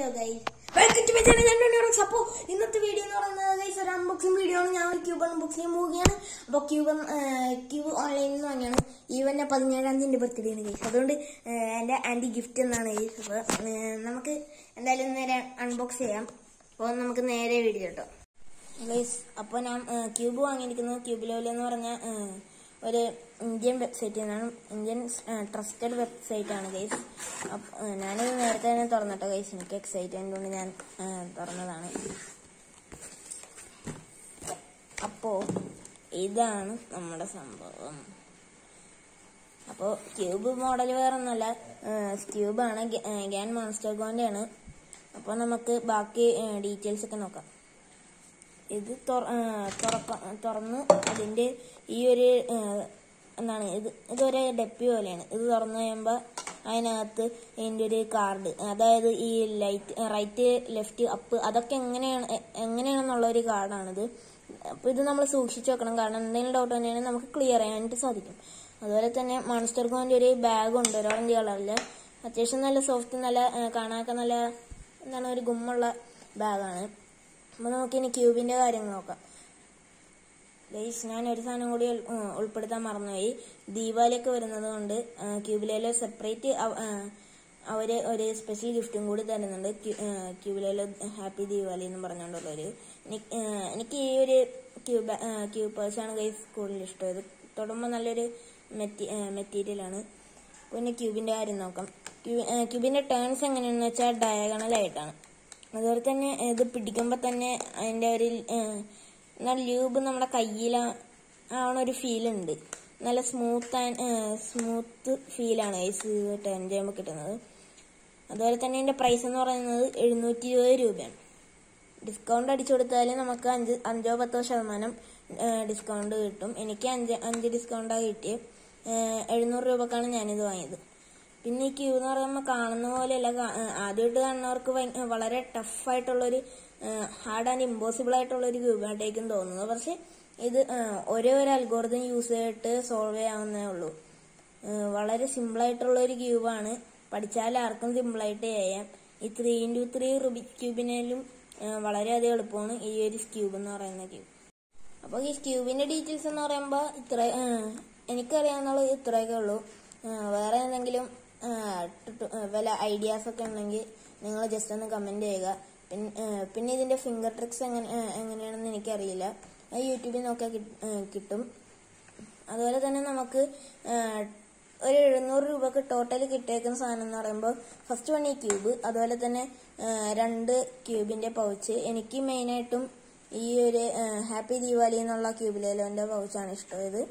hello guys welcome to my channel ഞാൻ ഡോണിയോറക്സ് അപ്പോൾ ഇന്നത്തെ വീഡിയോ എന്ന് പറയുന്നത് ഗൈസ് ഒരു അൺബോക്സിംഗ് വീഡിയോ ആണ് ഞാൻ ഒരു ക്യൂബ് അൺബോക്സ് ചെയ്യാൻ പോവുകയാണ് അപ്പോൾ ക്യൂബ് ക്യൂബ് ഓൺലൈനിൽ നിന്ന് വാങ്ങിയാണ് ഈവന്റെ പതിനേഴാം തീയതി ബർത്ത്ഡേ ആണ് ഗൈസ് അതുകൊണ്ട് ഏഹ്, എൻ്റെ ആൻറ്റി ഗിഫ്റ്റ് എന്നാണ് ഗൈസ് അപ്പോൾ ഏഹ്, നമുക്ക് എന്തായാലും നേരെ അൺബോക്സ് ചെയ്യാം അപ്പോൾ നമുക്ക് നേരെ വീഡിയോ കേട്ടോ ഗൈസ് അപ്പോൾ ഞാൻ ഏഹ്, ക്യൂബ് വാങ്ങിയിരിക്കുന്നത് ക്യൂബ് ലെവൽ എന്ന് പറഞ്ഞ ഏഹ്, ഒരു ഇന്ത്യൻ വെബ്സൈറ്റ് നിന്നാണ് ഇന്ത്യൻ ട്രസ്റ്റഡ് വെബ്സൈറ്റ് ആണ് ഗൈസ് അപ്പോൾ ഞാനിത് നേരത്തെ തന്നെ തുറന്നിട്ടോ ഗൈസ് എനിക്ക് എക്സൈറ്റ്മെന്റ് കൊണ്ട് ഞാൻ ഏഹ്, തുറന്നതാണ് അപ്പോൾ ഇതാണ് നമ്മുടെ സംഭവം അപ്പോൾ ക്യൂബ് മോഡൽ വേറെ ഒന്നുമല്ല ക്യൂബാണ് ഗ്യാൻ മോൺസ്റ്റർഗോന്റെ ആണ് അപ്പോൾ നമുക്ക് ബാക്കി ഡീറ്റെയിൽസ് ഒക്കെ നോക്കാം ഇത് തുറ- ആ, തുറക്ക തുറന്ന് അതിന്റെ ഈ ഒരു ആ, എന്താണ് ഇത് ഇതൊരു ഡെപ്പി പോലെയാണ് ഇത് തുറന്നു കഴിയുമ്പോൾ അതിനകത്ത് ഇതിന്റെ ഒരു കാർഡ് അതായത് ഈ ലൈറ്റ് റൈറ്റ് ലെഫ്റ്റ് അപ്പ് അതൊക്കെ എങ്ങനെയാണ് എ- എങ്ങനെയാണെന്നുള്ള ഒരു കാർഡാണിത് അപ്പൊ ഇത് നമ്മൾ സൂക്ഷിച്ചു വെക്കണം കാരണം എന്തെങ്കിലും ഡൗട്ട് തന്നെയാണെങ്കിൽ നമുക്ക് ക്ലിയർ ചെയ്യാനായിട്ട് സാധിക്കും അതുപോലെ തന്നെ മോൺസ്റ്റർ ഗോന്റെ ഒരു ബാഗ് ഉണ്ട് ഒരു ഓറഞ്ച് കളറില് അത്യാവശ്യം നല്ല സോഫ്റ്റ് നല്ല ആ, കാണാനൊക്കെ നല്ല എന്താണ് ഒരു ഗുമ്മുള്ള ബാഗാണ് അപ്പൊ നമുക്ക് ഇനി ക്യൂബിന്റെ കാര്യങ്ങൾ നോക്കാം ഗൈസ് ഞാൻ ഒരു സാധനം കൂടി ഉൾ- ഉം, ഉൾപ്പെടുത്താൻ മറന്നുപോയി ദീപാവലിയൊക്കെ വരുന്നത് കൊണ്ട് ക്യൂബിലേലോ സെപ്പറേറ്റ് അവര് ഒരു സ്പെഷ്യൽ ഗിഫ്റ്റും കൂടി തരുന്നുണ്ട് ക്യൂബിലേലോ ഹാപ്പി ദീപാവലി എന്ന് പറഞ്ഞുകൊണ്ടുള്ളൊരു എനിക്ക് ആ, എനിക്ക് ഈ ഒരു ക്യൂബ് ക്യൂബ് പേഴ്സാണ് ഗൈസ് കൂടുതൽ ഇഷ്ടം ഇത് തൊടുമ്പോൾ നല്ലൊരു മെറ്റി മെറ്റീരിയലാണ് പിന്നെ ക്യൂബിന്റെ കാര്യം നോക്കാം ക്യൂ- ആ, ക്യൂബിന്റെ ടേൺസ് എങ്ങനെയാണെന്ന് വെച്ചാൽ ഡയഗണൽ ആയിട്ടാണ് അതുപോലെ തന്നെ ഇത് പിടിക്കുമ്പോൾ തന്നെ അതിന്റെ ഒരു എന്നാൽ ലൂബ് നമ്മുടെ കയ്യിൽ ആവണ ഒരു ഫീൽ ഉണ്ട് നല്ല സ്മൂത്ത് ആൻഡ് സ്മൂത്ത് ഫീലാണ് ഐസ് ടേൺ ചെയ്യുമ്പോൾ കിട്ടുന്നത് അതുപോലെ തന്നെ ഇതിന്റെ പ്രൈസ് എന്ന് പറയുന്നത് എഴുന്നൂറ്റി ഇരുപത് രൂപയാണ് ഡിസ്കൗണ്ട് അടിച്ചു കൊടുത്താൽ നമുക്ക് അഞ്ച് അഞ്ചോ പത്തോ ശതമാനം ഡിസ്കൗണ്ട് കിട്ടും എനിക്ക് അഞ്ച് അഞ്ച് ഡിസ്കൗണ്ടാണ് കിട്ടിയത് എഴുന്നൂറ് രൂപക്കാണ് ഞാനിത് വാങ്ങിയത് പിന്നെ ഈ ക്യൂ എന്ന് പറയുമ്പോൾ കാണുന്ന പോലെയല്ല കാ- ഏഹ് ആദ്യമായിട്ട് കാണുന്നവർക്ക് ഭയ- വളരെ ടഫായിട്ടുള്ളൊരു ഹാർഡ് ആൻഡ് ഇമ്പോസിബിൾ ആയിട്ടുള്ളൊരു ക്യൂബായിട്ടേക്കും തോന്നുന്നത് പക്ഷെ ഇത് ഏഹ് ഒരേ ഒരു അൽഗോറിതം യൂസ് ചെയ്തിട്ട് സോൾവ് ചെയ്യാവുന്നേ ഉള്ളൂ ഏഹ് വളരെ സിമ്പിൾ ആയിട്ടുള്ള ഒരു ക്യൂബാണ് പഠിച്ചാൽ ആർക്കും സിമ്പിൾ ആയിട്ട് ചെയ്യാം ഈ ത്രീ ഇൻറ്റു ത്രീ റുബിക് ക്യൂബിനേലും ഏഹ് വളരെയധികം എളുപ്പമാണ് ഈ ഒരു ക്യൂബ് എന്ന് പറയുന്ന ക്യൂബ് അപ്പോൾ ഈ ക്യൂബിന്റെ ഡീറ്റെയിൽസ് എന്ന് പറയുമ്പോൾ ഇത്ര ഏഹ് എനിക്കറിയാവുന്നത് ഇത്രയൊക്കെ ഉള്ളൂ ഏഹ് വേറെ എന്തെങ്കിലും ഏഹ് ട്യൂട്ടോ- ഏഹ് വല്ല ഐഡിയാസ് ഒക്കെ ഉണ്ടെങ്കിൽ നിങ്ങൾ ജസ്റ്റ് ഒന്ന് കമന്റ് ചെയ്യുക പിന്നെ ഏഹ് പിന്നെ ഇതിന്റെ ഫിംഗർ ട്രിക്സ് എങ്ങനെ ഏഹ് എങ്ങനെയാണെന്ന് എനിക്കറിയില്ല അത് യൂട്യൂബിൽ നോക്കിയാൽ കിട്ട്- ഏഹ് കിട്ടും അതുപോലെ തന്നെ നമുക്ക് ഏഹ്, ഒരു എഴുന്നൂറ് രൂപക്ക് ടോട്ടൽ കിട്ടിയേക്കുന്ന സാധനം എന്ന് പറയുമ്പോൾ ഫസ്റ്റ് വൺ ഈ ക്യൂബ് അതുപോലെ തന്നെ ഏഹ്, രണ്ട് ക്യൂബിന്റെ പൗച്ച് എനിക്ക് മെയിനായിട്ടും ഈ ഒരു ഹാപ്പി ദീപാവലി എന്നുള്ള ക്യൂബിലേലോന്റെ പൗച്ചാണ് ഇഷ്ടമായത്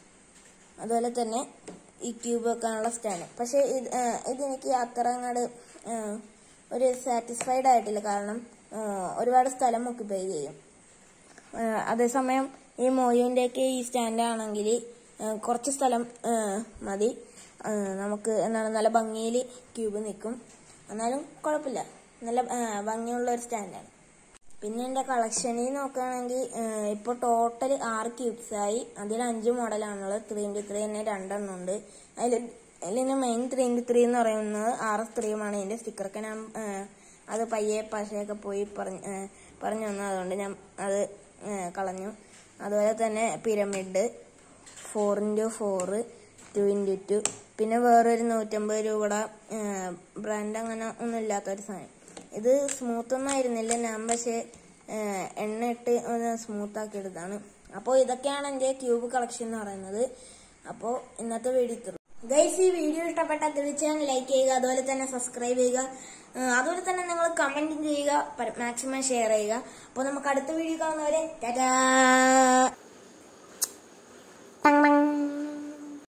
അതുപോലെ തന്നെ ഈ ക്യൂബ് വെക്കാനുള്ള സ്റ്റാൻഡ് പക്ഷെ ഇത് ഏഹ്, ഇതെനിക്ക് അത്ര അങ്ങോട്ട് ഏഹ്, ഒരു സാറ്റിസ്ഫൈഡ് ആയിട്ടില്ല കാരണം ഏഹ്, ഒരുപാട് സ്ഥലം ഒക്യുപ്പൈ ചെയ്യും ഏഹ് അതേസമയം ഈ മോയുവിൻ്റെയൊക്കെ ഈ സ്റ്റാൻഡ് ആണെങ്കിൽ കുറച്ച് സ്ഥലം ഏഹ് മതി ഏഹ് നമുക്ക് എന്താണ് നല്ല ഭംഗിയിൽ ക്യൂബ് നിൽക്കും എന്നാലും കുഴപ്പമില്ല നല്ല ഏഹ് ഭംഗിയുള്ള ഒരു സ്റ്റാൻഡാണ് പിന്നെ എൻ്റെ കളക്ഷനിൽ നോക്കുകയാണെങ്കിൽ ഇപ്പോൾ ടോട്ടൽ ആറ് ക്യൂബ്സ് ആയി അതിൽ അഞ്ച് മോഡലാണുള്ളത് ത്രീ ഇൻറ്റു ത്രീ തന്നെ രണ്ടെണ്ണം ഉണ്ട് അതിൽ അതിൽ മെയിൻ ത്രീ ഇൻറ്റു ത്രീ എന്ന് പറയുന്നത് ആർ എസ് ത്രീയുമാണ് ഇതിൻ്റെ സ്റ്റിക്കറൊക്കെ ഞാൻ ഏഹ്, അത് പയ്യെ പശയൊക്കെ പോയി പറഞ്ഞ് ഏഹ്, പറഞ്ഞു വന്നു അതുകൊണ്ട് ഞാൻ അത് ഏഹ്, കളഞ്ഞു അതുപോലെ തന്നെ pyramid four into four two into two പിന്നെ വേറൊരു നൂറ്റമ്പത് രൂപയുടെ ബ്രാൻഡ് അങ്ങനെ ഒന്നും ഇല്ലാത്തൊരു സാധനം ഇത് സ്മൂത്ത് ഒന്നും ആയിരുന്നില്ല ഞാൻ പക്ഷേ ഏഹ്, എണ്ണ ഇട്ട് ഒന്ന് സ്മൂത്ത് ആക്കി എടുത്താണ് അപ്പോൾ ഇതൊക്കെയാണ് എൻ്റെ ക്യൂബ് കളക്ഷൻ എന്ന് പറയുന്നത് അപ്പോൾ ഇന്നത്തെ വീഡിയോ ഇത്ര ഗൈസ് ഈ വീഡിയോ ഇഷ്ടപ്പെട്ടാൽ തീർച്ചയായും ലൈക്ക് ചെയ്യുക അതുപോലെ തന്നെ സബ്സ്ക്രൈബ് ചെയ്യുക ഏഹ്, അതുപോലെ തന്നെ നിങ്ങൾ കമന്റ് ചെയ്യുക മാക്സിമം ഷെയർ ചെയ്യുക അപ്പോൾ നമുക്ക് അടുത്ത വീഡിയോ കാണുന്നവരെ ടാറ്റാ